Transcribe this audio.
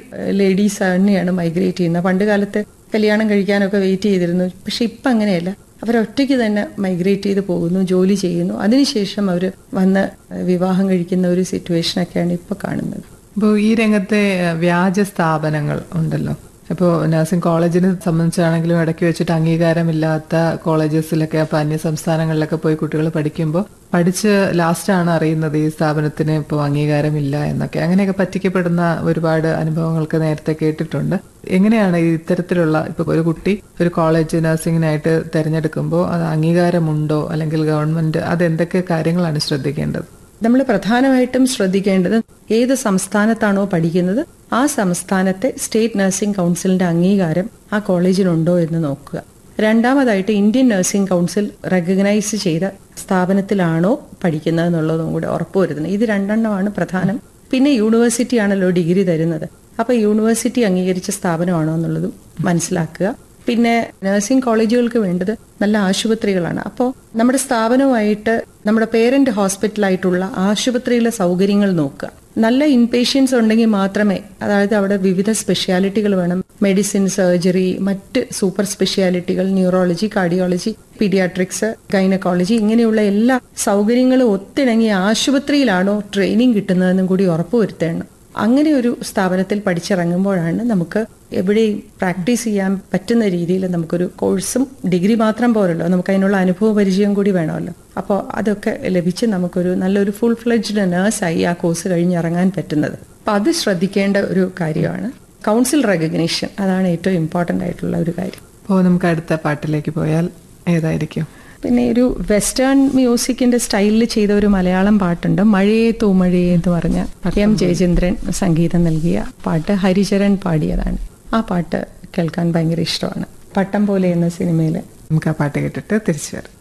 ladies തന്നെയാണ് migrate ചെയ്യുന്നത് പണ്ട് കാലത്ത് കല്യാണം കഴിക്കാനൊക്കെ വെയിറ്റ് ചെയ്തിരുന്നു പക്ഷെ ഇപ്പം അങ്ങനെയല്ല അവരൊറ്റയ്ക്ക് തന്നെ മൈഗ്രേറ്റ് ചെയ്ത് പോകുന്നു ജോലി ചെയ്യുന്നു അതിനുശേഷം അവർ വന്ന് വിവാഹം കഴിക്കുന്ന ഒരു സിറ്റുവേഷനൊക്കെയാണ് ഇപ്പോൾ കാണുന്നത് ഇപ്പോൾ ഈ രംഗത്തെ ഏഹ്, വ്യാജ സ്ഥാപനങ്ങൾ ഉണ്ടല്ലോ ഇപ്പോൾ നഴ്സിംഗ് കോളേജിനെ സംബന്ധിച്ചാണെങ്കിലും ഇടയ്ക്ക് വെച്ചിട്ട് അംഗീകാരമില്ലാത്ത കോളേജസിലൊക്കെ അപ്പോൾ അന്യ സംസ്ഥാനങ്ങളിലൊക്കെ പോയി കുട്ടികൾ പഠിക്കുമ്പോൾ പഠിച്ച് ലാസ്റ്റാണ് അറിയുന്നത് ഈ സ്ഥാപനത്തിന് ഇപ്പോൾ അംഗീകാരമില്ല എന്നൊക്കെ അങ്ങനെയൊക്കെ പറ്റിക്കപ്പെടുന്ന ഒരുപാട് അനുഭവങ്ങൾക്ക് നേരത്തെ കേട്ടിട്ടുണ്ട് എങ്ങനെയാണ് ഈ ഇത്തരത്തിലുള്ള ഇപ്പോൾ ഒരു കുട്ടി ഒരു കോളേജ് നഴ്സിംഗിനായിട്ട് തിരഞ്ഞെടുക്കുമ്പോൾ അത് അംഗീകാരമുണ്ടോ അല്ലെങ്കിൽ ഗവൺമെന്റ് അത് എന്തൊക്കെ കാര്യങ്ങളാണ് ശ്രദ്ധിക്കേണ്ടത് നമ്മൾ പ്രധാനമായിട്ടും ശ്രദ്ധിക്കേണ്ടത് ഏത് സംസ്ഥാനത്താണോ പഠിക്കുന്നത് ആ സംസ്ഥാനത്തെ സ്റ്റേറ്റ് നഴ്സിംഗ് കൗൺസിലിന്റെ അംഗീകാരം ആ കോളേജിനുണ്ടോ എന്ന് നോക്കുക രണ്ടാമതായിട്ട് ഇന്ത്യൻ നഴ്സിംഗ് കൗൺസിൽ റെക്കഗ്നൈസ് ചെയ്ത സ്ഥാപനത്തിലാണോ പഠിക്കുന്നത് എന്നുള്ളതും കൂടെ ഉറപ്പുവരുത്തുന്നത് ഇത് രണ്ടെണ്ണമാണ് പ്രധാനം പിന്നെ യൂണിവേഴ്സിറ്റി ആണല്ലോ ഡിഗ്രി തരുന്നത് അപ്പൊ യൂണിവേഴ്സിറ്റി അംഗീകരിച്ച സ്ഥാപനമാണോ എന്നുള്ളതും മനസ്സിലാക്കുക പിന്നെ നഴ്സിംഗ് കോളേജുകൾക്ക് വേണ്ടത് നല്ല ആശുപത്രികളാണ് അപ്പോൾ നമ്മുടെ സ്ഥാപനവുമായിട്ട് നമ്മുടെ പേരന്റ് ഹോസ്പിറ്റലായിട്ടുള്ള ആശുപത്രിയിലെ സൗകര്യങ്ങൾ നോക്കുക നല്ല ഇൻപേഷ്യൻസ് ഉണ്ടെങ്കിൽ മാത്രമേ അതായത് അവിടെ വിവിധ സ്പെഷ്യാലിറ്റികൾ വേണം മെഡിസിൻ സർജറി മറ്റ് സൂപ്പർ സ്പെഷ്യാലിറ്റികൾ ന്യൂറോളജി കാർഡിയോളജി പീഡിയാട്രിക്സ് ഗൈനക്കോളജി ഇങ്ങനെയുള്ള എല്ലാ സൗകര്യങ്ങളും ഒത്തിണങ്ങിയ ആശുപത്രിയിലാണോ ട്രെയിനിങ് കിട്ടുന്നതെന്നും കൂടി ഉറപ്പുവരുത്തേണം അങ്ങനെ ഒരു സ്ഥാപനത്തിൽ പഠിച്ചിറങ്ങുമ്പോഴാണ് നമുക്ക് എവിടെയും പ്രാക്ടീസ് ചെയ്യാൻ പറ്റുന്ന രീതിയിൽ നമുക്കൊരു കോഴ്സും ഡിഗ്രി മാത്രം പോരല്ലോ നമുക്ക് അതിനുള്ള അനുഭവ പരിചയം കൂടി വേണമല്ലോ അപ്പോൾ അതൊക്കെ ലഭിച്ച് നമുക്കൊരു നല്ലൊരു ഫുൾ ഫ്ലെഡ്ജ്ഡ് നേഴ്സായി ആ കോഴ്സ് കഴിഞ്ഞിറങ്ങാൻ പറ്റുന്നത് അപ്പം അത് ശ്രദ്ധിക്കേണ്ട ഒരു കാര്യമാണ് കൗൺസിൽ റെക്കഗ്നീഷൻ അതാണ് ഏറ്റവും ഇമ്പോർട്ടൻ്റ് ആയിട്ടുള്ള ഒരു കാര്യം അപ്പോൾ നമുക്ക് അടുത്ത പാട്ടിലേക്ക് പോയാൽ ഏതായിരിക്കും പിന്നെ ഒരു വെസ്റ്റേൺ മ്യൂസിക്കിന്റെ സ്റ്റൈലിൽ ചെയ്ത ഒരു മലയാളം പാട്ടുണ്ട് മഴയെ തൂമഴയെ എന്ന് പറഞ്ഞ എം ജയചന്ദ്രൻ സംഗീതം നൽകിയ പാട്ട് ഹരിചരൺ പാടിയതാണ് ആ പാട്ട് കേൾക്കാൻ ഭയങ്കര ഇഷ്ടമാണ് പട്ടം പോലെ എന്ന സിനിമയിൽ നമുക്ക് ആ പാട്ട് കേട്ടിട്ട് തിരിച്ചു വരാം